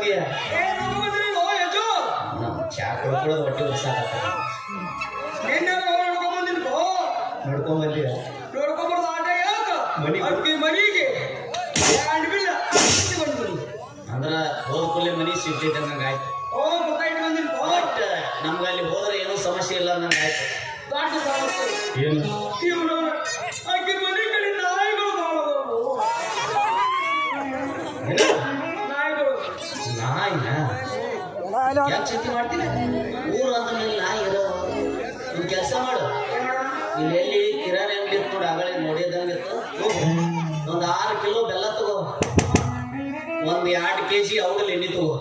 ಬಂದಿಯ ಏ ನೋಡ್ಕೊಂಡ್ಬಂದಿರಿ ಓ ಯಜು ನಮ್ಮ ಚಾ ಕುಡ್ಕೊಳ್ಳೋದು ಹೊಟ್ಟೆ ಉರ್ಸಾಕತ್ತ ನಿನ್ನೆ ನೋಡ್ಕೊಂಡ್ಬಂದಿನ್ಕೋ ನೋಡ್ಕೊಂಡ್ ಬಂದಿಯ ನೋಡ್ಕೊಂಬರ್ದು ಆಟ ಯಾಕ ಮನಿಗೆ. ಅಕ್ಕಿ ಮನಿಗೆ ಎರಡು ಬಿಲ್ಲ ಅಕ್ಕಿ ಬಂದ್ಬಿಡಿ ಅಂದ್ರ ಹೋದ ಕೂಡಲೇ ಮನಿ ಸಿಗ್ತೈತೆ ನಂಗೆ ಆಯ್ತು ಓ ಗೊತ್ತಾಯ್ತು ಬಂದಿನ್ಕೋ ಬಟ್ ನಮ್ಗೆ ಅಲ್ಲಿ ಹೋದ್ರೆ ಏನೂ ಸಮಸ್ಯೆ ಇಲ್ಲ ನಂಗೆ ಆಯ್ತು ದೊಡ್ಡ ಸಮಸ್ಯೆ ಏನು ಇವನು ಅಕ್ಕಿ ಮನೆ ಕಡೆ ನಾಯಿಗಳು ಬಾಳದವು ನಾಯಿಗಳು ನಾಯಿನ ಯಾಕೆ ಚಿಂತೆ ಮಾಡ್ತೀನಿ ಊರು ಅಂದ ಮೇಲೆ ನಾಯಿ ಇರೋ ಒಂದು ಕೆಲಸ ಮಾಡು ಏನ್ ಮಾಡೋಣ ಇಲ್ಲಿ ಎಲ್ಲಿ ಕಿರಾಣಿ ಅಂಗಡಿ ಇತ್ತು ನೋಡಿ ಆಗಲೇ ನೋಡಿದಂಗೆ ಇತ್ತು ಒಂದು ಆರು ಕಿಲೋ ಬೆಲ್ಲ ತಗೋ ಒಂದು ಎರಡು ಕೆ ಜಿ ಔಡಲ್ ಎಣ್ಣೆ ತಗೋ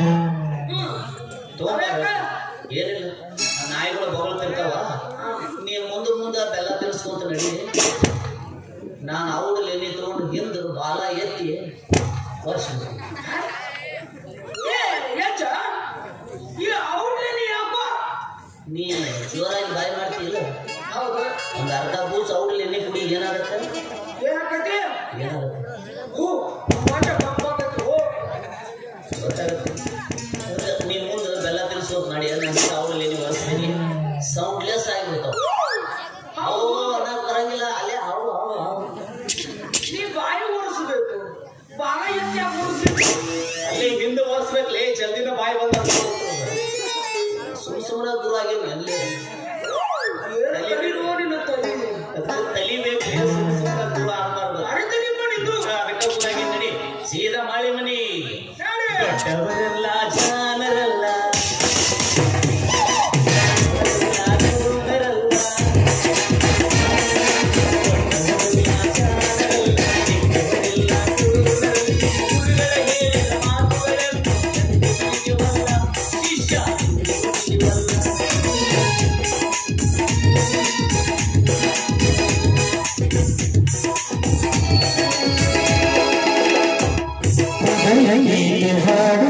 ತಗೊಂಬಾರ ಏನಿಲ್ಲ ಆ ನಾಯಿಗಳು ಬೊಗಳ್ತಿರ್ತಾವ ನೀನು ಮುಂದೆ ಮುಂದೆ ಬೆಲ್ಲ ತಿನ್ಸ್ಕೊಂತ ನಡಿ ನಾನು ಔಡಲ್ ಎಣ್ಣೆ ತಗೊಂಡು ಹಿಂದೆ ಬಾಲ ಎತ್ತಿ ವರ್ಷ ಏ ಹೆಚ್ಚ ಈ ಔಟ್ಲೇನಿ ಯಾಕೋ ನೀನು ಜೋರಾಗಿ ಬಾಯಿ ಮಾಡ್ತೀಯಲ್ಲ ಹೌದು ಒಂದು ಅರ್ಧ ಬೂಸ್ ಔಡಲ್ ಎಣ್ಣೆ ಕುಡಿ ಏನಾಗುತ್ತೆ ಏನಾಕತಿ ಏನಾಗುತ್ತೆ ಹೂ ಮಂಟ ಬಂಪಾಕತಿ ಹೋ ಗೊತ್ತಾಗುತ್ತೆ ನೀನು ಮುಂದೆ ಬೆಲ್ಲ ತಿನ್ಸೋದು ನಡಿ ನಮ್ಮ ಔಡಲ್ ಎಣ್ಣೆ ಬಳಸ್ತೀನಿ ಸೌಂಡ್ಲೆಸ್ ಆಗಿಬಿಡ್ತಾವ ಅವು ಅನ್ನಕ್ ಬರಂಗಿಲ್ಲ ಅಲ್ಲೇ ಅವು ಅವು ಅವು ನೀ ಬಾಯಿ ಓಡಿಸ್ಬೇಕು ಬಾಲ ಎತ್ತಿ ಯಾಕೆ ಓಡಿಸ್ಬೇಕು ಅಲ್ಲಿ ಹಿಂದೆ ಓಡಿಸ್ಬೇಕ್ಲೇ ಜಲ್ದಿನ ಬಾಯಿ ಬಂದ ಸುಮ್ ಸುಮ್ಮನೆ ಗುರು ಆಗಿವಿ ಅಲ್ಲಿ ತಲೆ ನೋಡಿ ತಲೆ ಅದು ತಲಿಬೇಕ್ಲೇ ಸುಮ್ ಸುಮ್ಮನೆ ಗುರು ಆಗ್ಬಾರ್ದು ಅರಿತನಿ ಮಾಡಿದ್ದು ಅದಕ್ಕೆ ಗುರಾಗಿ ನಡಿ ಸೀದಾ ಮಾಳಿ ಮನಿ ಹೇಳಿ ದೊಡ್ಡವರೆಲ್ಲ ಜಾನರಲ್ಲ ದೊಡ್ಡವರೆಲ್ಲ ಹಾಡು